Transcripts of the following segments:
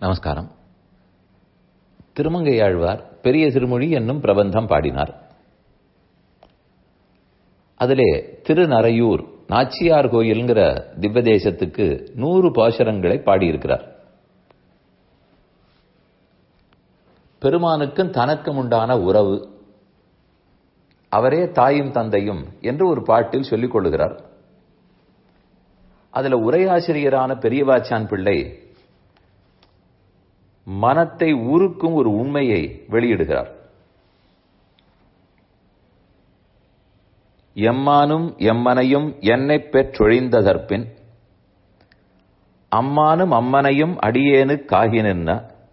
நமஸ்காரம் திருமங்கையாழ்வார் பெரிய திருமொழி என்னும் பிரபந்தம் பாடினார் அதிலே திருநறையூர் நாச்சியார் கோயில்ங்கிற திவ்வதேசத்துக்கு நூறு பாசுரங்களை பாடியிருக்கிறார் பெருமானுக்கும் தனக்கும் உண்டான உறவு அவரே தாயும் தந்தையும் என்று ஒரு பாட்டில் சொல்லிக் கொள்ளுகிறார் அதுல உரையாசிரியரான பெரியவாச்சான் பிள்ளை மனத்தை உருக்கும் ஒரு உண்மையை வெளியிடுகிறார் எம்மானும் எம்மனையும் என்னை பெற்றொழிந்ததற்பின் அம்மானும் அம்மனையும் அடியேனு காகினின்ன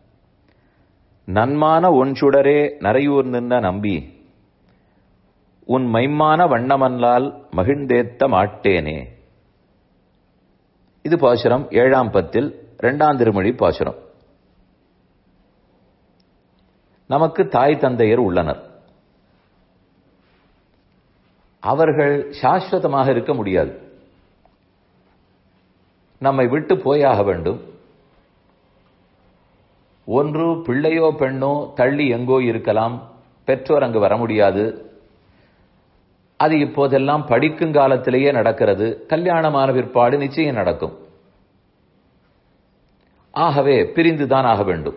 நன்மான ஒன்சுடரே நரையூர் நின்ன நம்பி உன் மைமான வண்ணமல்லால் மகிழ்ந்தேத்த மாட்டேனே இது பாசுரம் ஏழாம் பத்தில் இரண்டாம் திருமொழி பாசுரம் நமக்கு தாய் தந்தையர் உள்ளனர் அவர்கள் சாஸ்வதமாக இருக்க முடியாது நம்மை விட்டு போயாக வேண்டும் ஒன்று பிள்ளையோ பெண்ணோ தள்ளி எங்கோ இருக்கலாம் பெற்றோர் அங்கு வர முடியாது அது இப்போதெல்லாம் படிக்கும் காலத்திலேயே நடக்கிறது கல்யாணமான பிற்பாடு நிச்சயம் நடக்கும் ஆகவே பிரிந்துதான் ஆக வேண்டும்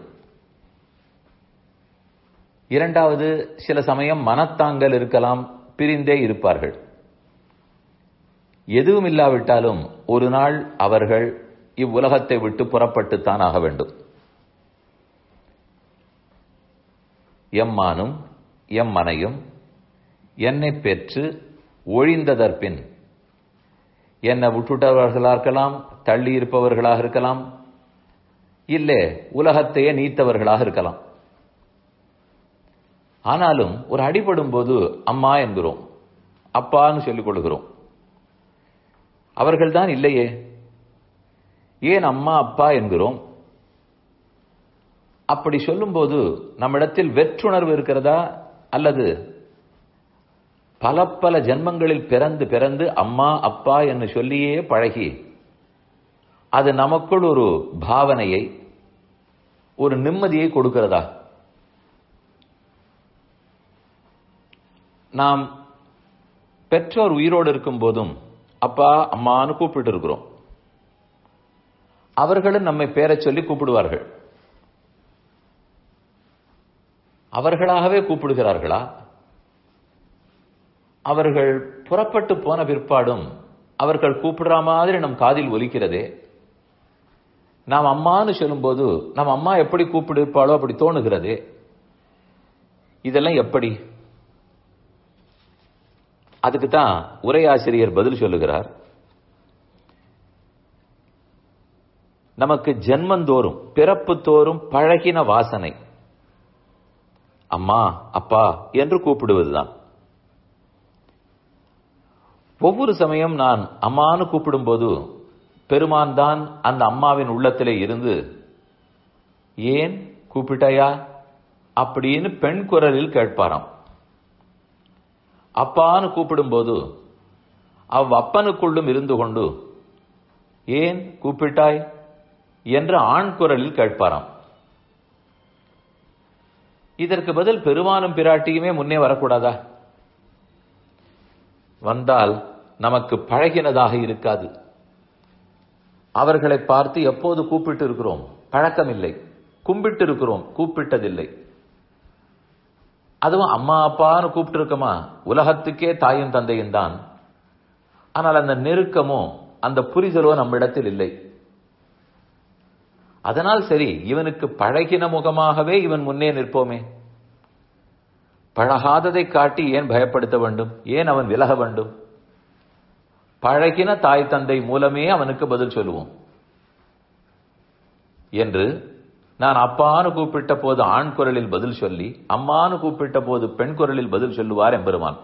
இரண்டாவது சில சமயம் மனத்தாங்கல் இருக்கலாம் பிரிந்தே இருப்பார்கள் எதுவும் இல்லாவிட்டாலும் ஒரு நாள் அவர்கள் இவ்வுலகத்தை விட்டு புறப்பட்டுத்தான் ஆக வேண்டும் எம்மானும் எம் மனையும் என்னை பெற்று ஒழிந்ததற்பின் என்னை விட்டுட்டவர்களாக இருக்கலாம் தள்ளி இருப்பவர்களாக இருக்கலாம் இல்லை உலகத்தையே நீத்தவர்களாக இருக்கலாம் ஆனாலும் ஒரு அடிபடும் போது அம்மா என்கிறோம் அப்பான்னு சொல்லிக் கொள்கிறோம் அவர்கள்தான் இல்லையே ஏன் அம்மா அப்பா என்கிறோம் அப்படி சொல்லும்போது நம்மிடத்தில் வெற்றுணர்வு இருக்கிறதா அல்லது பல பல ஜென்மங்களில் பிறந்து பிறந்து அம்மா அப்பா என்று சொல்லியே பழகி அது நமக்குள் ஒரு பாவனையை ஒரு நிம்மதியை கொடுக்கிறதா நாம் பெற்றோர் உயிரோடு இருக்கும் போதும் அப்பா அம்மான்னு கூப்பிட்டு இருக்கிறோம் அவர்களும் நம்மை பேரை சொல்லி கூப்பிடுவார்கள் அவர்களாகவே கூப்பிடுகிறார்களா அவர்கள் புறப்பட்டு போன பிற்பாடும் அவர்கள் கூப்பிடுற மாதிரி நம் காதில் ஒலிக்கிறதே நாம் அம்மான்னு சொல்லும்போது நம் அம்மா எப்படி கூப்பிடுப்பாளோ அப்படி தோணுகிறதே இதெல்லாம் எப்படி அதுக்கு தான் உரையாசிரியர் பதில் சொல்லுகிறார் நமக்கு ஜென்மந்தோறும் பிறப்பு தோறும் பழகின வாசனை அம்மா அப்பா என்று கூப்பிடுவதுதான் ஒவ்வொரு சமயம் நான் அம்மானு கூப்பிடும்போது பெருமான் தான் அந்த அம்மாவின் உள்ளத்திலே இருந்து ஏன் கூப்பிட்டாயா அப்படின்னு பெண் குரலில் கேட்பாராம் அப்பான்னு கூப்பிடும்போது அவ் அப்பனுக்குள்ளும் இருந்து கொண்டு ஏன் கூப்பிட்டாய் என்று ஆண் குரலில் கேட்பாராம் இதற்கு பதில் பெருமானும் பிராட்டியுமே முன்னே வரக்கூடாதா வந்தால் நமக்கு பழகினதாக இருக்காது அவர்களை பார்த்து எப்போது கூப்பிட்டு இருக்கிறோம் பழக்கம் இல்லை கும்பிட்டு இருக்கிறோம் கூப்பிட்டதில்லை அதுவும் அம்மா அப்பான்னு கூப்பிட்டு இருக்கமா உலகத்துக்கே தாயும் தந்தையும் தான் ஆனால் அந்த நெருக்கமோ அந்த புரிதலோ நம்மிடத்தில் இல்லை அதனால் சரி இவனுக்கு பழகின முகமாகவே இவன் முன்னே நிற்போமே பழகாததை காட்டி ஏன் பயப்படுத்த வேண்டும் ஏன் அவன் விலக வேண்டும் பழகின தாய் தந்தை மூலமே அவனுக்கு பதில் சொல்லுவோம் என்று நான் அப்பான்னு கூப்பிட்ட போது ஆண் குரலில் பதில் சொல்லி அம்மானு கூப்பிட்ட போது பெண் குரலில் பதில் சொல்லுவார் எம்பெருமான்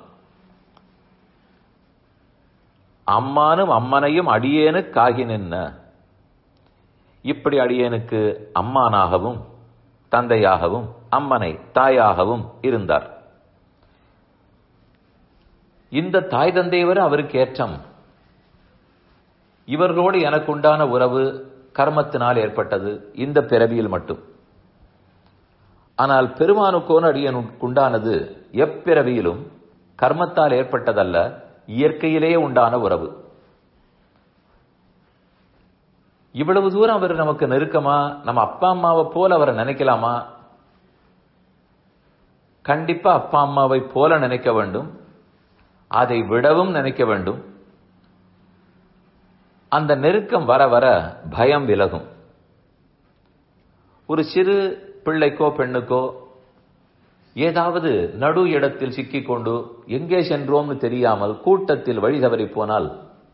அம்மானும் அம்மனையும் அடியேனு காகி நின்ன இப்படி அடியேனுக்கு அம்மானாகவும் தந்தையாகவும் அம்மனை தாயாகவும் இருந்தார் இந்த தாய் தந்தையவர் அவருக்கு ஏற்றம் இவர்களோடு எனக்கு உண்டான உறவு கர்மத்தினால் ஏற்பட்டது இந்த பிறவியில் மட்டும் ஆனால் பெருமானுக்கோன் அடியனுக்குண்டானது எப்பிறவியிலும் கர்மத்தால் ஏற்பட்டதல்ல இயற்கையிலேயே உண்டான உறவு இவ்வளவு தூரம் அவர் நமக்கு நெருக்கமா நம்ம அப்பா அம்மாவை போல அவரை நினைக்கலாமா கண்டிப்பா அப்பா அம்மாவை போல நினைக்க வேண்டும் அதை விடவும் நினைக்க வேண்டும் அந்த நெருக்கம் வர வர பயம் விலகும் ஒரு சிறு பிள்ளைக்கோ பெண்ணுக்கோ ஏதாவது நடு இடத்தில் சிக்கிக்கொண்டு எங்கே சென்றோம்னு தெரியாமல் கூட்டத்தில் வழி தவறி போனால்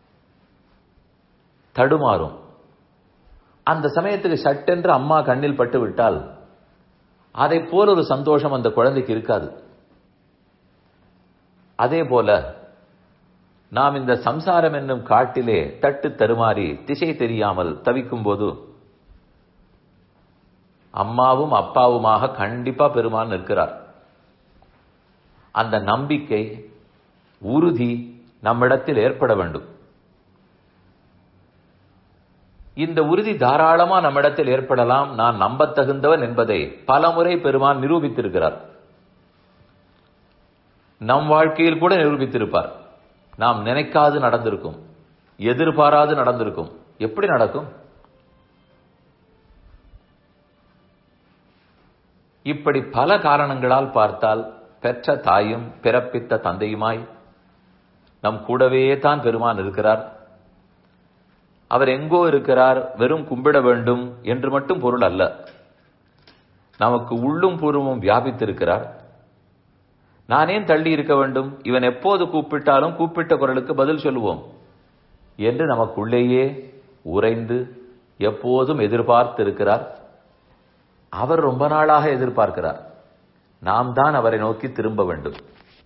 தடுமாறும் அந்த சமயத்துக்கு சட்டென்று அம்மா கண்ணில் பட்டு விட்டால் அதை போல ஒரு சந்தோஷம் அந்த குழந்தைக்கு இருக்காது அதே போல நாம் இந்த சம்சாரம் என்னும் காட்டிலே தட்டு தருமாறி திசை தெரியாமல் தவிக்கும் போது அம்மாவும் அப்பாவுமாக கண்டிப்பா பெருமான் நிற்கிறார் அந்த நம்பிக்கை உறுதி நம்மிடத்தில் ஏற்பட வேண்டும் இந்த உறுதி தாராளமா நம்மிடத்தில் ஏற்படலாம் நான் நம்பத்தகுந்தவன் என்பதை பலமுறை பெருமான் நிரூபித்திருக்கிறார் நம் வாழ்க்கையில் கூட நிரூபித்திருப்பார் நாம் நினைக்காது நடந்திருக்கும் எதிர்பாராது நடந்திருக்கும் எப்படி நடக்கும் இப்படி பல காரணங்களால் பார்த்தால் பெற்ற தாயும் பிறப்பித்த தந்தையுமாய் நம் கூடவே தான் பெருமான் இருக்கிறார் அவர் எங்கோ இருக்கிறார் வெறும் கும்பிட வேண்டும் என்று மட்டும் பொருள் அல்ல நமக்கு உள்ளும் பூர்வமும் வியாபித்திருக்கிறார் நான் ஏன் தள்ளி இருக்க வேண்டும் இவன் எப்போது கூப்பிட்டாலும் கூப்பிட்ட குரலுக்கு பதில் சொல்லுவோம் என்று நமக்குள்ளேயே உறைந்து எப்போதும் எதிர்பார்த்து இருக்கிறார் அவர் ரொம்ப நாளாக எதிர்பார்க்கிறார் நாம் தான் அவரை நோக்கி திரும்ப வேண்டும்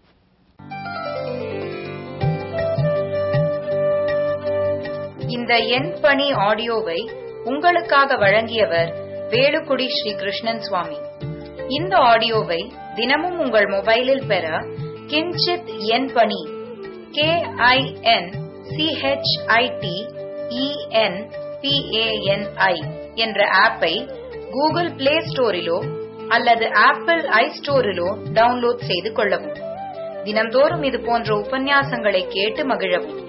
இந்த என் பணி ஆடியோவை உங்களுக்காக வழங்கியவர் வேலுக்குடி ஸ்ரீ கிருஷ்ணன் சுவாமி இந்த ஆடியோவை தினமும் உங்கள் மொபைலில் பெற கிஞ்சித் என் பணி கே ஐ என் சிஹெச்ஐடி இஎன் பிஏஎன்ஐ என்ற ஆப்பை கூகுள் பிளே ஸ்டோரிலோ அல்லது ஆப்பிள் ஐ ஸ்டோரிலோ டவுன்லோட் செய்து கொள்ளவும் தினம்தோறும் இது போன்ற உபன்யாசங்களை கேட்டு மகிழவும்